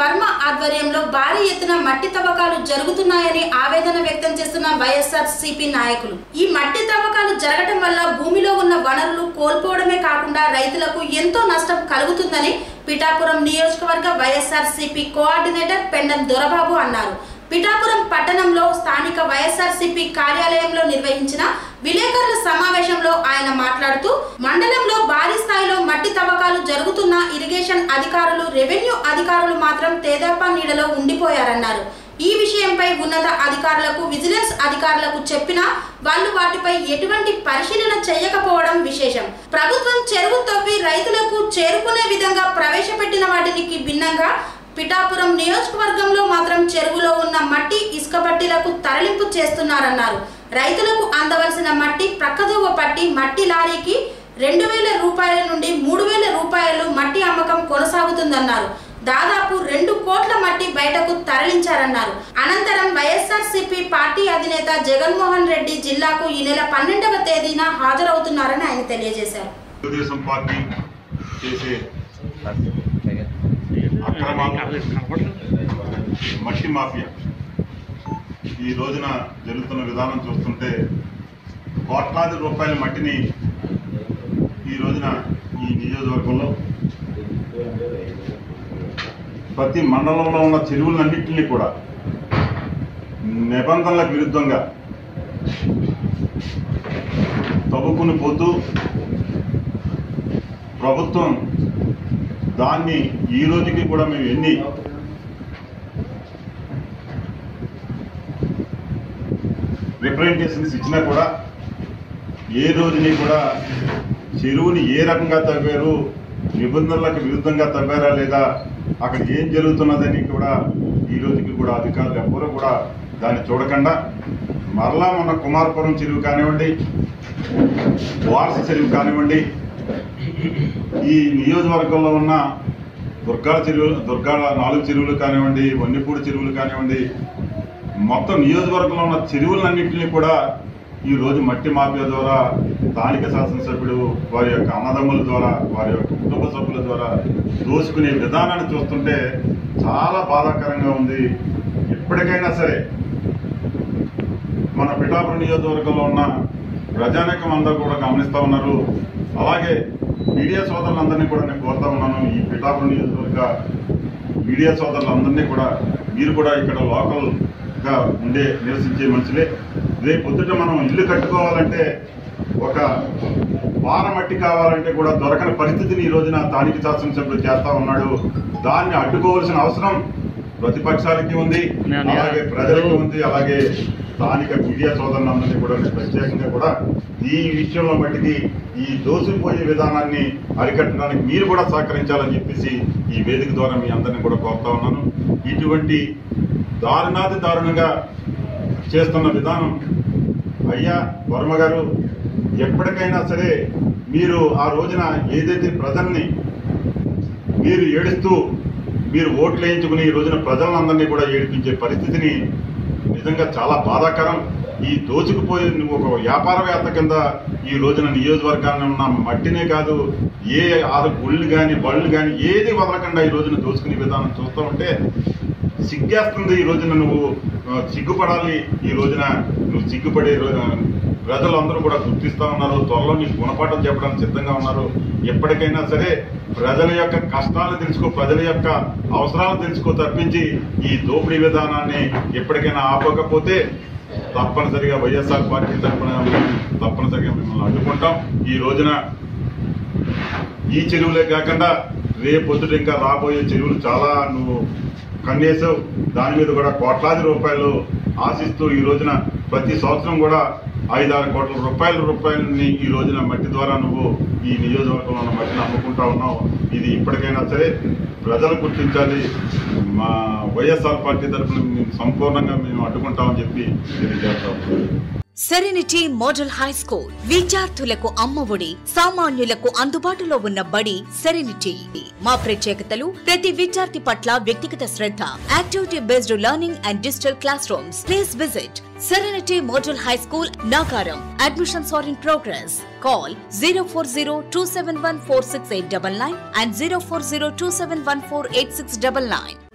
వర్మ ఆధ్వర్యంలో భారీ ఎత్తున మట్టి తవ్వకాలు జరుగుతున్నాయని ఆవేదన వ్యక్తం చేస్తున్న వైఎస్ఆర్ సిపి నాయకులు ఈ మట్టి తవ్వకాలు జరగటం వల్ల భూమిలో ఉన్న వనరులు కోల్పోవడమే కాకుండా రైతులకు ఎంతో నష్టం కలుగుతుందని పిఠాపురం నియోజకవర్గ YSR CP coordinator Pendem Dorababu అన్నారు పిఠాపురం పట్టణంలో స్థానిక వైఎస్ఆర్సీపీ కార్యాలయంలో నిర్వహించిన విలేకరుల సమావేశంలో ఆయన మాట్లాడుతూ మండలంలో భారీ స్థాయిలో మట్టి తవ్వకాలు జరుగుతున్న ఇరిగేషన్ అధికారులు రెవెన్యూ అధికారులు మాత్రం తేదాపా నీడలో ఉండిపోయారన్నారు ఈ విషయంపై ఉన్నత అధికారులకు విజిలెన్స్ అధికారులకు చెప్పినా వాళ్ళు వాటిపై ఎటువంటి పరిశీలన చేయకపోవడం విశేషం ప్రభుత్వం చెరువు తవ్వి రైతులకు చేరుకునే విధంగా ప్రవేశపెట్టిన వాటికి భిన్నంగా పిఠాపురం నియోజకవర్గంలో మాత్రం చెరువులో ఉన్న మట్టి ఇసుక బట్టీలకు తరలింపు చేస్తున్నారన్నారు రైతులకు అందవలసిన మట్టి ప్రక్కదోవ పట్టి మట్టి లారీకి రెండు వేల రూపాయల నుండి మూడు వేల రూపాయలు మట్టి అమ్మకం కొనసాగుతుందన్నారు దాదాపు రెండు కోట్ల మట్టి బయటకు తరలించారన్నారు అనంతరం వైఎస్ఆర్ పార్టీ అధినేత జగన్మోహన్ రెడ్డి జిల్లాకు ఈ నెల పన్నెండవ తేదీన హాజరవుతున్నారని ఆయన తెలియజేశారు తెలుగుదేశం పార్టీ చేసే అక్రమాలు మట్టి మాఫియా ఈ రోజున జరుగుతున్న విధానం చూస్తుంటే కోట్లాది రూపాయల మట్టిని ఈ రోజున ఈ నియోజకవర్గంలో ప్రతి మండలంలో ఉన్న చెరువులన్నింటినీ కూడా నిబంధనలకు విరుద్ధంగా తవ్వుకుని పోతూ ప్రభుత్వం దాన్ని ఈ రోజుకి కూడా మేము ఎన్ని రిప్రజెంటేషన్స్ ఇచ్చినా కూడా ఏ రోజుని కూడా చెరువుని ఏ రకంగా తవ్వారు నిబంధనలకు విరుద్ధంగా తవ్వారా లేదా అక్కడ ఏం జరుగుతున్నదని కూడా ఈ రోజుకి కూడా అధికారులు ఎవ్వరూ కూడా దాన్ని చూడకుండా మరలా మన కుమారపురం చెరువు కానివ్వండి వారస చెరువు కానివ్వండి ఈ నియోజకవర్గంలో ఉన్న దుర్గాల చెరువులు దుర్గాల నాలుగు చెరువులు కానివ్వండి వన్నిపూడి చెరువులు కానివ్వండి మొత్తం నియోజకవర్గంలో ఉన్న చెరువులన్నింటినీ కూడా ఈ రోజు మట్టి మాఫియా ద్వారా స్థానిక శాసనసభ్యుడు వారి యొక్క అన్నదమ్ముల ద్వారా వారి యొక్క కుటుంబ సభ్యుల ద్వారా దోసుకునే విధానాన్ని చూస్తుంటే చాలా బాధాకరంగా ఉంది ఎప్పటికైనా సరే మన పిఠాపురం నియోజకవర్గంలో ఉన్న ప్రజానీకం అందరూ కూడా గమనిస్తూ ఉన్నారు అలాగే మీడియా సోదరులందరినీ కూడా నేను కోరుతా ఉన్నాను ఈ పిఠాపురం నియోజకవర్గ మీడియా సోదరులందరినీ కూడా మీరు కూడా ఇక్కడ లోకల్ గా ఉండే నివసించే మనుషులే రేపు పొద్దుట మనం ఇల్లు కట్టుకోవాలంటే ఒక వాన మట్టి కావాలంటే కూడా దొరకని పరిస్థితిని ఈ రోజున స్థానిక శాసనసభ్యుడు చేస్తా ఉన్నాడు దాన్ని అడ్డుకోవాల్సిన అవసరం ప్రతిపక్షాలకి ఉంది అలాగే ప్రజలకి ఉంది అలాగే స్థానిక మీడియా సోదరులందరినీ కూడా నేను ప్రత్యేకంగా కూడా ఈ విషయంలో మట్టికి ఈ దోసుకుపోయే విధానాన్ని అరికట్టడానికి మీరు కూడా సహకరించాలని చెప్పేసి ఈ వేదిక ద్వారా మీ అందరినీ కూడా కోరుతా ఉన్నాను ఇటువంటి దారుణాతి దారుణంగా చేస్తున్న విధానం అయ్యా వర్మ గారు ఎప్పటికైనా సరే మీరు ఆ రోజున ఏదైతే ప్రజల్ని మీరు ఏడుస్తూ మీరు ఓట్లు వేయించుకుని ఈ రోజున ప్రజలందరినీ కూడా ఏడిపించే పరిస్థితిని నిజంగా చాలా బాధాకరం ఈ దోచుకుపోయి నువ్వు ఒక వ్యాపారవేత్త కింద ఈ రోజున నియోజకవర్గాన్ని ఉన్న మట్టినే కాదు ఏ ఆరు గుళ్ళు కానీ బళ్ళు కానీ ఏది వదలకుండా ఈ రోజున దోచుకునే విధానం చూస్తూ ఉంటే సిగ్గేస్తుంది ఈ రోజున నువ్వు ఆ, సిగ్గుపడాలి ఈ రోజున నువ్వు సిగ్గుపడే రో- ప్రజలందరూ కూడా గుర్తిస్తా ఉన్నారు త్వరలో నీకు గుణపాఠం చెప్పడానికి సిద్ధంగా ఉన్నారు ఎప్పటికైనా సరే ప్రజల యొక్క కష్టాలు తెలుసుకో ప్రజల యొక్క అవసరాలు తెలుసుకో తప్పించి ఈ దోపిడీ విధానాన్ని ఎప్పటికైనా ఆపకపోతే తప్పనిసరిగా వైఎస్ఆర్ పార్టీ తరఫున తప్పనిసరిగా మిమ్మల్ని అడ్డుకుంటాం ఈ రోజున ఈ చెరువులే కాకుండా రేపు పొద్దుట ఇంకా రాబోయే చెరువులు చాలా నువ్వు కన్నేసావు దాని మీద కూడా కోట్లాది రూపాయలు ఆశిస్తూ ఈ రోజున ప్రతి సంవత్సరం కూడా ఐదారు కోట్ల రూపాయల రూపాయలని ఈ రోజున మట్టి ద్వారా నువ్వు ఈ నియోజకవర్గంలో ఉన్న మట్టిని అమ్ముకుంటా ఉన్నావు ఇది ఇప్పటికైనా సరే ప్రజలు గుర్తించాలి మా వైఎస్ఆర్ పార్టీ తరఫున మేము సంపూర్ణంగా మేము అడ్డుకుంటామని చెప్పి తెలియజేస్తాం సెరెనిటీ మోడల్ హై స్కూల్ విద్యార్థులకు అమ్మఒడి సామాన్యులకు అందుబాటులో ఉన్న బడి సెరెనిటీ మా ప్రత్యేకతలు ప్రతి విద్యార్థి పట్ల వ్యక్తిగత శ్రద్ధ activity based learning and digital classrooms please visit Serenity model high school నాకారం admissions are in progress call zero four zero two seven one four six eight double nine and zero four zero two seven one four eight six double nine